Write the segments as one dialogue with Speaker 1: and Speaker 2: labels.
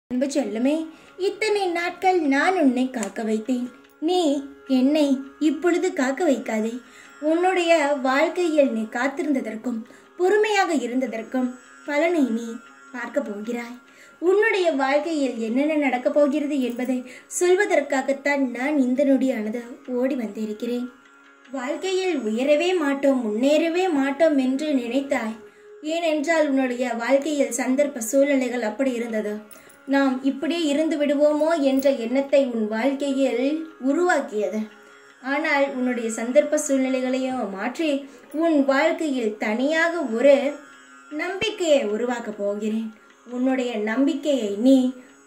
Speaker 1: அன்பு செல்லமே இத்தனை நாட்கள் நான் உன்னை காக்க வைத்தேன் நீ என்னை இப்பொழுது காக்க வைக்காதே உன்னுடைய வாழ்க்கையில் நீ காத்திருந்ததற்கும் பொறுமையாக இருந்ததற்கும் பலனை நீ பார்க்க போகிறாய் உன்னுடைய வாழ்க்கையில் என்னென்ன நடக்கப் போகிறது என்பதை சொல்வதற்காகத்தான் நான் இந்த நொடியானது ஓடி வந்திருக்கிறேன் வாழ்க்கையில் உயரவே மாட்டோம் முன்னேறவே மாட்டோம் என்று நினைத்தாய் ஏனென்றால் உன்னுடைய வாழ்க்கையில் சந்தர்ப்ப சூழ்நிலைகள் அப்படி இருந்தது நாம் இப்படியே இருந்து விடுவோமோ என்ற எண்ணத்தை உன் வாழ்க்கையில் உருவாக்கியது ஆனால் உன்னுடைய சந்தர்ப்ப சூழ்நிலைகளையும் மாற்றி உன் வாழ்க்கையில் தனியாக ஒரு நம்பிக்கையை உருவாக்க போகிறேன் உன்னுடைய நம்பிக்கையை நீ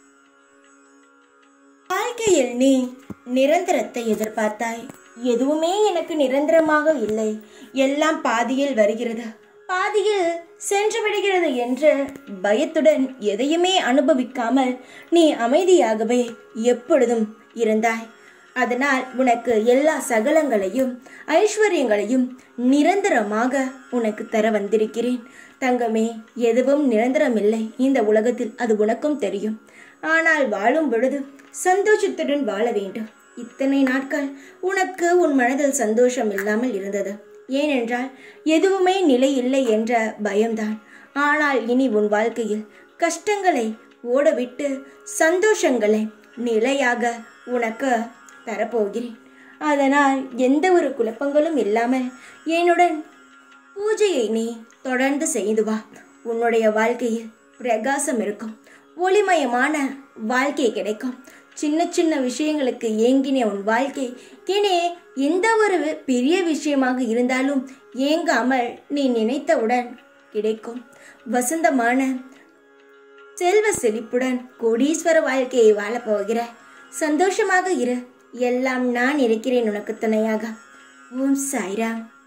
Speaker 1: வாழ்க்கையில் நீ நிரந்தரத்தை எதிர்பார்த்தாய் எதுவுமே எனக்கு நிரந்தரமாக இல்லை எல்லாம் பாதியில் வருகிறது பாதியில் சென்று விடுகிறது என்று பயத்துடன் எதையுமே அனுபவிக்காமல் நீ அமைதியாகவே எப்பொழுதும் இருந்தாய் அதனால் உனக்கு எல்லா சகலங்களையும் ஐஸ்வர்யங்களையும் நிரந்தரமாக உனக்கு தர வந்திருக்கிறேன் தங்கமே எதுவும் நிரந்தரமில்லை இந்த உலகத்தில் அது உனக்கும் தெரியும் ஆனால் வாழும் பொழுது சந்தோஷத்துடன் வாழ வேண்டும் இத்தனை நாட்கள் உனக்கு உன் மனதில் சந்தோஷம் இல்லாமல் இருந்தது ஏனென்றால் எதுவுமே நிலை இல்லை என்ற பயம்தான் ஆனால் இனி உன் வாழ்க்கையில் கஷ்டங்களை ஓடவிட்டு சந்தோஷங்களை நிலையாக உனக்கு தரப்போகிறேன் அதனால் எந்த ஒரு குழப்பங்களும் இல்லாமல் என்னுடன் பூஜையை நீ தொடர்ந்து செய்து வா உன்னுடைய வாழ்க்கையில் பிரகாசம் இருக்கும் ஒளிமயமான வாழ்க்கை கிடைக்கும் சின்ன சின்ன விஷயங்களுக்கு ஏங்கின உன் வாழ்க்கை இனி எந்த ஒரு பெரிய விஷயமாக இருந்தாலும் ஏங்காமல் நீ நினைத்தவுடன் கிடைக்கும் வசந்தமான செல்வ செழிப்புடன் கோடீஸ்வர வாழ்க்கையை வாழப் போகிற சந்தோஷமாக இரு எல்லாம் நான் இருக்கிறேன் உனக்கு துணையாக ஓம் சாய்ராம்